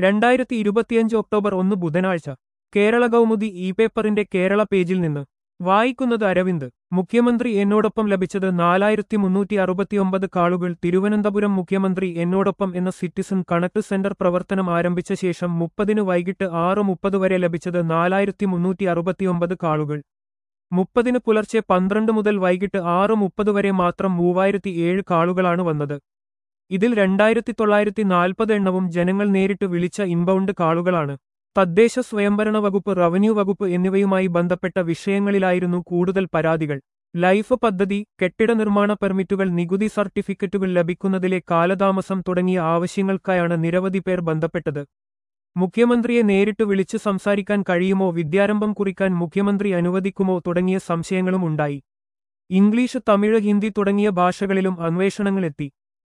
രണ്ടായിരത്തി ഇരുപത്തിയഞ്ച് ഒക്ടോബർ ഒന്ന് ബുധനാഴ്ച കേരള കൗമുദി ഇ പേപ്പറിന്റെ കേരള പേജിൽ നിന്ന് വായിക്കുന്നത് അരവിന്ദ് മുഖ്യമന്ത്രി എന്നോടൊപ്പം ലഭിച്ചത് നാലായിരത്തി മുന്നൂറ്റി അറുപത്തിയൊമ്പത് കാളുകൾ തിരുവനന്തപുരം മുഖ്യമന്ത്രി എന്നോടൊപ്പം എന്ന സിറ്റിസൺ കണക്ട് സെന്റർ പ്രവർത്തനം ആരംഭിച്ച ശേഷം മുപ്പതിന് വൈകിട്ട് ആറ് മുപ്പത് വരെ ലഭിച്ചത് നാലായിരത്തി മുന്നൂറ്റി അറുപത്തിയൊമ്പത് കാളുകൾ മുപ്പതിന് പുലർച്ചെ പന്ത്രണ്ട് മുതൽ വൈകിട്ട് ആറ് മുപ്പത് വരെ മാത്രം മൂവായിരത്തി ഏഴ് കാളുകളാണ് വന്നത് ഇതിൽ രണ്ടായിരത്തി തൊള്ളായിരത്തി നാൽപ്പത് എണ്ണവും ജനങ്ങൾ നേരിട്ട് വിളിച്ച ഇൻബൗണ്ട് കാളുകളാണ് തദ്ദേശ സ്വയംഭരണ വകുപ്പ് റവന്യൂ വകുപ്പ് എന്നിവയുമായി ബന്ധപ്പെട്ട വിഷയങ്ങളിലായിരുന്നു കൂടുതൽ പരാതികൾ ലൈഫ് പദ്ധതി കെട്ടിട നിർമ്മാണ പെർമിറ്റുകൾ നികുതി സർട്ടിഫിക്കറ്റുകൾ ലഭിക്കുന്നതിലെ കാലതാമസം തുടങ്ങിയ ആവശ്യങ്ങൾക്കായാണ് നിരവധി പേർ ബന്ധപ്പെട്ടത് മുഖ്യമന്ത്രിയെ നേരിട്ട് വിളിച്ച് സംസാരിക്കാൻ കഴിയുമോ വിദ്യാരംഭം കുറിക്കാൻ മുഖ്യമന്ത്രി അനുവദിക്കുമോ തുടങ്ങിയ സംശയങ്ങളും ഉണ്ടായി ഇംഗ്ലീഷ് തമിഴ് ഹിന്ദി തുടങ്ങിയ ഭാഷകളിലും അന്വേഷണങ്ങളെത്തി